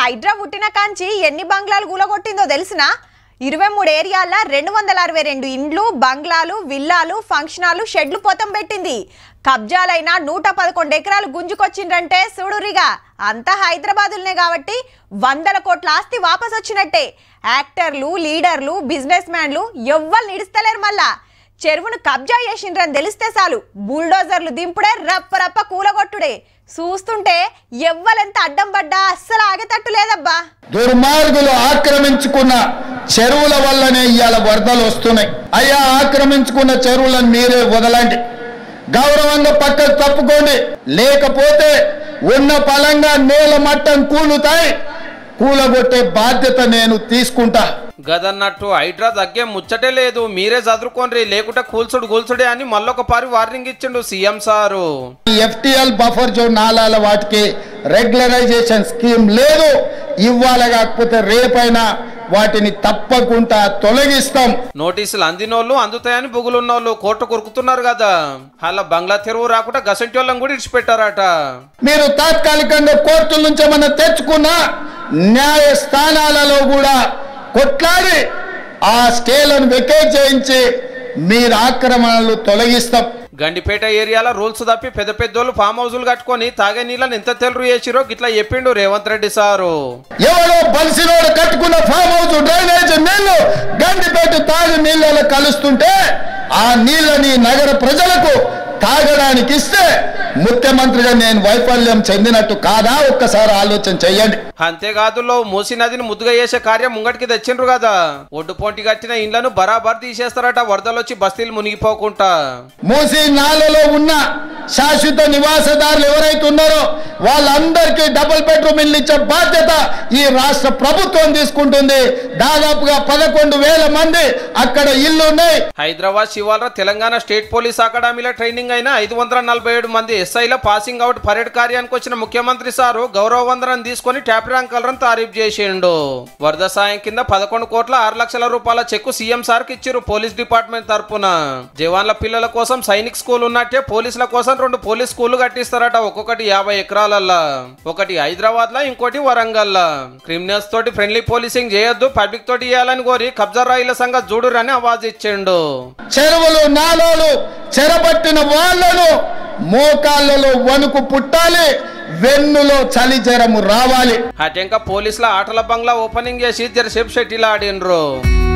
హైడ్రా పుట్టిన కాంచి ఎన్ని బంగ్లాలు కూలగొట్టిందో తెలిసినా ఇరవై మూడు ఏరియాల్లో రెండు వందల అరవై రెండు ఇండ్లు బంగ్లాలు విల్లాలు ఫంక్షనాలు షెడ్లు పొతం పెట్టింది కబ్జాలైన నూట పదకొండు ఎకరాలు గుంజుకొచ్చిండ్రంటే చూడురిగా అంతా హైదరాబాదులనే కాబట్టి వందల కోట్ల ఆస్తి వాపస్ వచ్చినట్టే యాక్టర్లు లీడర్లు బిజినెస్ మ్యాన్లు ఎవ్వరు నిడుస్తలేరు మళ్ళా చెరువును కబ్జా చేసిండ్రని తెలిస్తే చాలు బుల్డోజర్లు దింపుడే రప్ప రప్ప కూలగొట్టుడే చూస్తుంటే ఎవ్వలెంత అడ్డం పడ్డా అస్సలు ఆగేటట్టు లేదబ్బా దుర్మార్గులు ఆక్రమించుకున్న చెరువుల వల్లనే ఇవాళ వరదలు వస్తున్నాయి అయ్యా ఆక్రమించుకున్న చెరువులను మీరే వదలండి గౌరవంగా పక్కకు తప్పుకోండి లేకపోతే ఉన్న పలంగా నేల మట్టం కూలుతాయి కూలగొట్టే బాధ్యత నేను తీసుకుంటా గదన్నట్టు హైడ్రా తగ్గే ముచ్చటే లేదు మీరే చదువుకోండి లేకుంటే కూల్చుడు కూల్చుడే అని మళ్ళొక పారి వార్నింగ్ ఇచ్చిండు CM sir FTL buffer zone నాలాల వాటికి రెగ్యులరైజేషన్ స్కీమ్ లేదు ఇవ్వాల కాకపోతే రేపైనా వాటిని తప్పకుండా తొలగిస్తాం నోటీసులు అందినోళ్ళు అందుతాయని బుగులున్నోళ్ళు కోర్టు కొరుకుతున్నారు కదా అలా బంగ్లా తెరువు రాకుండా గసంటి వాళ్ళని కూడా ఇడిచిపెట్టారట మీరు తాత్కాలికంగా కోర్టుల నుంచి ఏమన్నా తెచ్చుకున్న న్యాయ స్థానాలలో కూడా కొట్లాడి ఆ స్టేలను వెకేట్ చేయించి మీరు ఆక్రమణలు తొలగిస్తాం గండిపేట ఏరియాలో రూల్స్ తప్పి పెద్ద పెద్దోళ్ళు ఫామ్ హౌజులు కట్టుకొని తాగే నీళ్ళని ఎంత తెలరు చేసిరో గిట్లా చెప్పిండు రేవంత్ రెడ్డి సారు ఎవడో బలిసినోడు కట్టుకున్న ఫామ్ హౌస్ డ్రైనేజ్ నీళ్లు గండిపేట తాగు నీళ్ళలో కలుస్తుంటే ఆ నీళ్ళని నగర ప్రజలకు తాగడానికి ఇస్తే ముఖ్యమంత్రిగా నేను వైఫల్యం చెందినట్టు కాదా ఒక్కసారి ఆలోచన చెయ్యండి అంతేకాదులో మూసి నదిని ముద్దుగా చేసే కార్యం ముంగటికి తెచ్చిండ్రు కదా ఒడ్డు పొంటి కట్టిన ఇండ్లను బరాబర్ తీసేస్తారట వరదలొచ్చి బస్తీలు మునిగిపోకుండా మూసీ నాలలో ఉన్న శాశ్వత నివాసదారులు ఎవరైతే ఉన్నారో వాళ్ళందరికీ డబుల్ బెడ్రూమ్ ఇల్లు ఇచ్చే బాధ్యత ఈ రాష్ట్ర ప్రభుత్వం తీసుకుంటుంది దాదాపుగా పదకొండు వేల మంది అక్కడ ఇల్లు ఉన్నాయి హైదరాబాద్ శివాల తెలంగాణ స్టేట్ పోలీస్ అకాడమీలో ట్రైనింగ్ అయిన ఐదు వందల నలభై ఏడు మంది ఎస్ఐల పాసింగ్ అవుట్ పరేడ్ కార్యానికి వచ్చిన ముఖ్యమంత్రి సారు గౌరవ వందనం తీసుకొని ట్యాప్ ర్యాంకర్లను తారీఫ్ చేసిండు వరద సాయం కింద పదకొండు కోట్ల ఆరు లక్షల రూపాయల చెక్కు సీఎం సార్కి ఇచ్చిరు పోలీస్ డిపార్ట్మెంట్ తరపున జవాన్ల పిల్లల కోసం సైనిక్ స్కూల్ ఉన్నట్టే పోలీసుల కోసం రెండు పోలీస్ స్కూళ్లు కట్టిస్తారట ఒక్కొక్కటి యాభై ఎకరాలల్లా ఒకటి హైదరాబాద్ లో ఇంకోటి వరంగల్ క్రిమినల్స్ తోటి ఫ్రెండ్లీ పోలీసింగ్ చేయొద్దు పబ్లిక్ తోటి చేయాలని కోరి కబ్జా రాయిల సంగతి చూడురని ఆవాజ్ ఇచ్చిండు చెరువులు నాలోలు చెరబట్టిన వాళ్ళను మోకాళ్ళలో వణుకు పుట్టాలి వెన్నులో చలి జ్వరము రావాలి అటెంక పోలీసుల ఆటల బంగ్లా ఓపెనింగ్ చేసి జరసేపు షెట్టిల్ ఆడిండ్రు